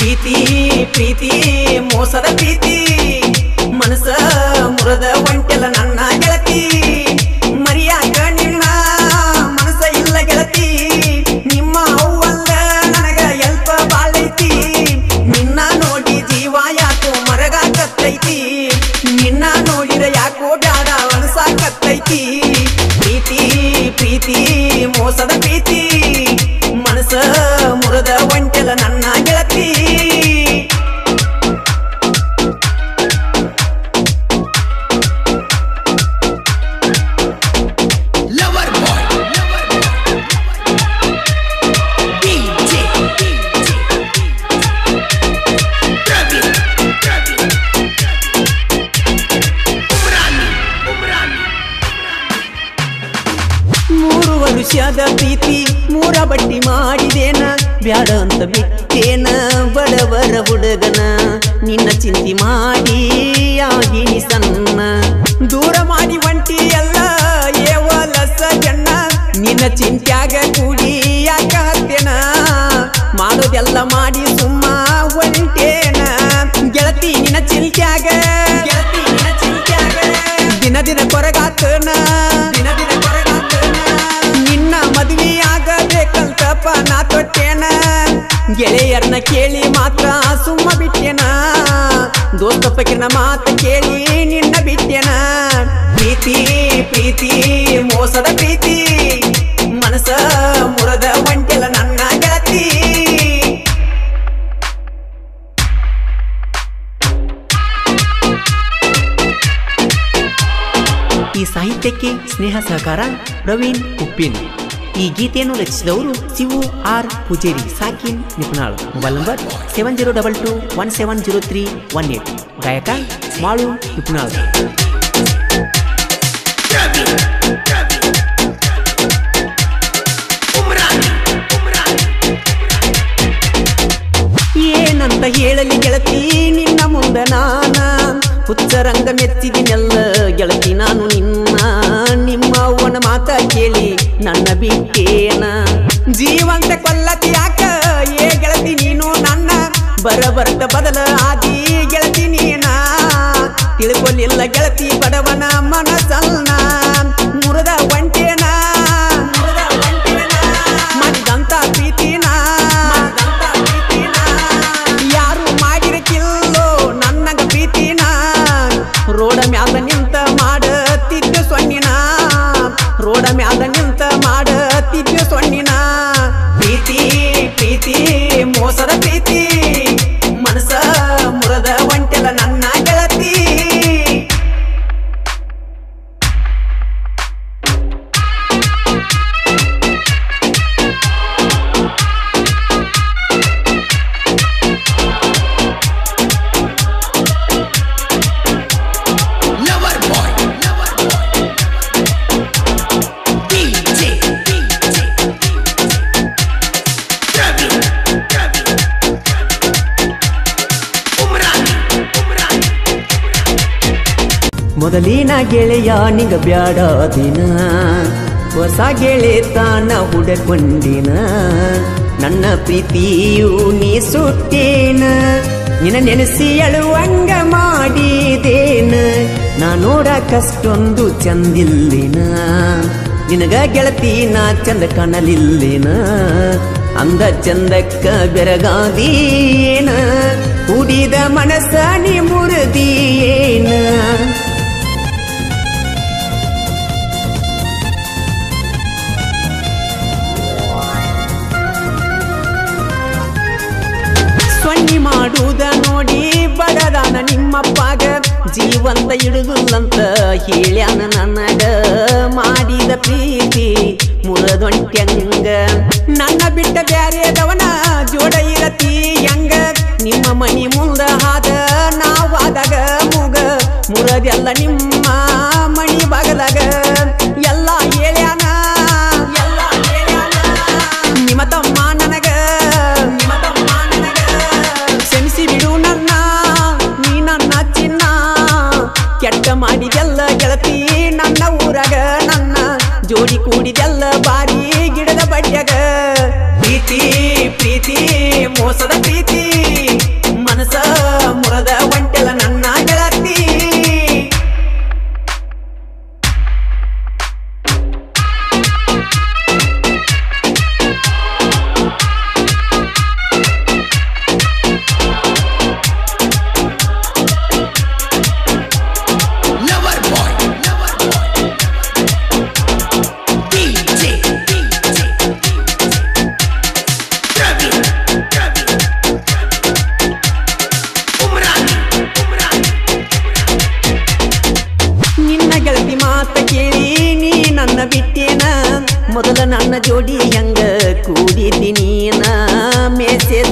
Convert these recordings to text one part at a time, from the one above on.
ಪ್ರೀತಿ ಪ್ರೀತಿ ಮೋಸದ ಪ್ರೀತಿ ಮನಸ್ಸ ಮುರದ ಒಂಟೆಲ್ಲ ನನ್ನ ಗೆಳತಿ ಮರಿಯಾಕ ನಿನ್ನ ಮನಸ್ಸ ಇಲ್ಲ ಗೆಳತಿ ನಿಮ್ಮ ಅವ್ವಲ್ಲ ನನಗ ಎಲ್ಪ ಬಾಳೈತಿ ನಿನ್ನ ನೋಡಿ ಜೀವ ಯಾಕೋ ಮರಗಾಕತ್ತೈತಿ ನಿನ್ನ ನೋಡಿರ ಯಾಕೋ ಬ್ಯಾಡ ಅನಸಾಕತ್ತೈತಿ ಪ್ರೀತಿ ಪ್ರೀತಿ ಮೋಸದ ಪ್ರೀತಿ ಮನಸ್ಸ ಮುರದ ಒಂಟೆಲ್ಲ ನನ್ನ ಗೆಳತಿ Lover boy. DJ. Travis. Umrani. Umrani. ಮೂರು ವರ್ಷದ ಪ್ರೀತಿ ಮೂರ ಬಟ್ಟಿ ಮಾಡಿದೇನ ಬ್ಯಾಡ ಅಂತ ಬಿಟ್ಟೇನ ಬಡವರ ಹುಡುಗನ ನಿನ್ನ ಚಿಂತೆ ಮಾಡಿ ಆಗಿನಿ ಸಣ್ಣ ದೂರ ಮಾಡಿ ಒಂಟಿ ಎಲ್ಲ ಏವಲಸ ಜನ್ನ ನಿನ್ನ ಚಿಂತ್ಯಾಗ ಕೂಡಿ ಯಾಕ ಹತ್ತೇನ ಮಾಡೋದೆಲ್ಲ ಮಾಡಿ ಸುಮ್ಮ ಒಂಟೇನ ಗೆಳತಿ ನಿನ್ನ ಚಿಂತ್ಯಾಗ ಗೆಳತಿ ನಿನ್ನ ಚಿಂತ್ಯಾಗ ದಿನ ದಿನ ಕೊರಗಾತನ ದಿನ ದಿನ ಕೊರಗಾತನ ನಿನ್ನ ಮದುವೆ ಆಗಬೇಕಂತಪ್ಪ ನಾ ತೊಟ್ಟೇನ ಗೆಳೆಯರ್ನ ಕೇಳಿ ಮಾತ್ರ ಸುಮ್ಮ ಬಿಟ್ಟೇನ ದೋಸ್ತ ಪಕಿನ ಮಾತ ಕೇಳಿ ನಿನ್ನ ಬಿಟ್ಟೇನ ಪ್ರೀತಿ ಪ್ರೀತಿ ಮೋಸದ ಪ್ರೀತಿ ಮನಸ್ಸ ಮುರದ ಒಂಟೆಲ್ಲ ನನ್ನ ಗೆಳತಿ ಈ ಸಾಹಿತ್ಯಕ್ಕೆ ಸ್ನೇಹ ಸಹಕಾರ ಪ್ರವೀಣ್ ಉಪ್ಪಿನ್ ಈ ಗೀತೆಯನ್ನು ರಚಿಸಿದವರು ಶಿವು ಆರ್ ಪೂಜೇರಿ ಸಾಕಿನ್ Nipunal mobile number seven zero double two one seven zero three one eight ಗಾಯಕ ಮಾಳು ನಿಪುಣಾಳ್ Travis. Umrani. Umrani. ಏನಂತ ಹೇಳಲಿ ಗೆಳತಿ ನಿನ್ನ ಮುಂದ ನಾನ ಹುಚ್ಚರಂಗ ಮೆಚ್ಚಿದಿನೆಲ್ಲ ಗೆಳತಿ ನಾನು ನಿನ್ನ ನಿಮ್ಮ ಅವನ ಮಾತ ಕೇಳಿ ನನ್ನ ಬಿಟ್ಟೇನ ಜೀವಂತ ಕೊಲ್ಲತಿ ಯಾಕ ಏ ಗೆಳತಿ ನೀನು ನನ್ನ ಬರ ಬರತ ಬದಲ ಆದಿ ಗೆಳತಿ ನೀನ ತಿಳ್ಕೊಲಿಲ್ಲ ಗೆಳತಿ ಬಡವನ ಮನಸಲ್ನ ಮುರದ ಒಂಟೇನ ಮುರದ ಒಂಟೇನ ಮಾಡಿದಂತ ಪ್ರೀತಿನ ಮಾಡಿದಂತ ಪ್ರೀತಿನ ಯಾರು ಮಾಡಿರಕಿಲ್ಲೋ ನನ್ನಗ ಪ್ರೀತಿನ ರೋಡ ಮ್ಯಾಲ ನಿಂತ ಮಾಡತಿದ್ದ ಸೊನ್ನಿನ ರೋಡ ಮ್ಯಾಲ ನಿಂತ ಮಾಡತಿದ್ದ ಸೊನ್ನಿನ ಪ್ರೀತಿ ಪ್ರೀತಿ ಮೋಸದ ಪ್ರೀತಿ ಮನಸ್ಸ ಮುರದ ಒಂಟೆಲ್ಲ ನನ್ನ ಗೆಳತಿ Lover boy. Lover boy. DJ. Travis. Umrani. Umrani. ಮೊದಲಿನ ಗೆಳೆಯ ನಿಗ ಬ್ಯಾಡ ದಿನ ಹೊಸ ಗೆಳೆತನ ಹುಡಕೊಂಡಿನ ನನ್ನ ಪ್ರೀತಿಯು ನೀ ಸುಟ್ಟೇನ ನಿನ್ನ ನೆನೆಸಿ ಅಳುವಂಗ ಮಾಡಿದೇನ ನಾ ನೋಡಕಷ್ಟೊಂದು ಚಂದಿಲ್ಲಿನ ನಿನಗ ಗೆಳತಿ ನಾ ಚಂದ ಕಾಣಲಿಲ್ಲಿನ ಅಂದ ಚಂದಕ್ಕ ಬೆರಗಾದೀನ ಕುಡಿದ ಮನಸ್ಸ ನೀ ಮುರಿದಿಯೇನ ಸೊನ್ನಿ ಮಾಡುವುದ ನೋಡಿ ಬಡದಾನ ನಿಮ್ಮಪ್ಪಾಗ ಜೀವಂತ ಇಡುದಿಲ್ಲಂತ ಹೇಳ್ಯಾನ ನನಗ ಮಾಡಿದ ಪ್ರೀತಿ ಮುರದೊಂಟ್ಯಂಗ ನನ್ನ ಬಿಟ್ಟ ಬ್ಯಾರೆದವನ ಜೋಡ ಇರತಿ ಹೆಂಗ ನಿಮ್ಮ ಮನಿ ಮುಂದ ಹಾದ ನಾವಾದಾಗ ಮುಗ ಮುರದೆಲ್ಲ ನಿಮ್ಮ ಮಣಿ ಬಾಗದಾಗ ಎಲ್ಲ ಹೇಳ್ಯಾನ ಎಲ್ಲ ಹೇಳ್ಯಾನ ನಿಮ್ಮ ತಮ್ಮ ನನಗ ನಿಮ್ಮ ತಮ್ಮ ನನಗ ಕ್ಷಮಿಸಿ ಬಿಡು ನನ್ನ ನೀ ನನ್ನ ಚಿನ್ನ ಕೆಟ್ಟ ಮಾಡಿದೆಲ್ಲ ಗೆಳತಿ ನನ್ನ ಊರಾಗ ನನ್ನ ಜೋಡಿ ಕೂಡಿದೆಲ್ಲ ಬಾರಿ ಗಿಡದ ಬಡ್ಯಾಗ ಪ್ರೀತಿ ಪ್ರೀತಿ ಮೋಸದ ಪ್ರೀತಿ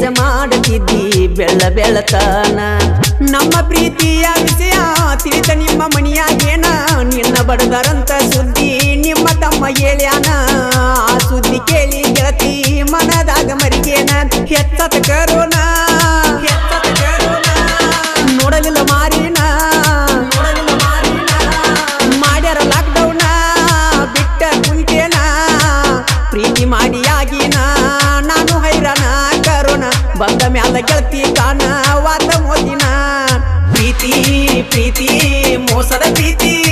ಮಾಡತಿದ್ದಿ ಬೆಳ್ಳ ಬೆಳತನ ನಮ್ಮ ಪ್ರೀತಿಯ ವಿಷಯ ತಿಳಿತ ನಿಮ್ಮ ಮಣಿಯಾಗೇನ ನಿನ್ನ ಬಡದರಂತ ಸುದ್ದಿ ನಿಮ್ಮ ತಮ್ಮ ಹೇಳ್ಯಾನ ಆ ಸುದ್ದಿ ಕೇಳಿ ಗೆಳತಿ ಮನದಾಗ ಮರಿಗೇನ ಹೆಚ್ಚತ ಕರೋನ ಹೆಚ್ಚತ ಕರೋನ ನೋಡಲಿಲ್ಲ ಮಾರಿನ ನೋಡಲಿಲ್ಲ ಮಾರಿನ ಮಾಡ್ಯಾರ ಲಾಕ್ಡೌನ ಬಿಟ್ಟ ಕುಂಟೇನ ಪ್ರೀತಿ ಮಾಡಿ ಆಗಿನ ನಾನು ಹೈರಾಣ ಕರೋಣ ಬಂದ ಮ್ಯಾಲ ಗೆಳತಿ ಕಾಣ ವಾದ ಮೋದಿನ ಪ್ರೀತಿ ಪ್ರೀತಿ ಮೋಸದ ಪ್ರೀತಿ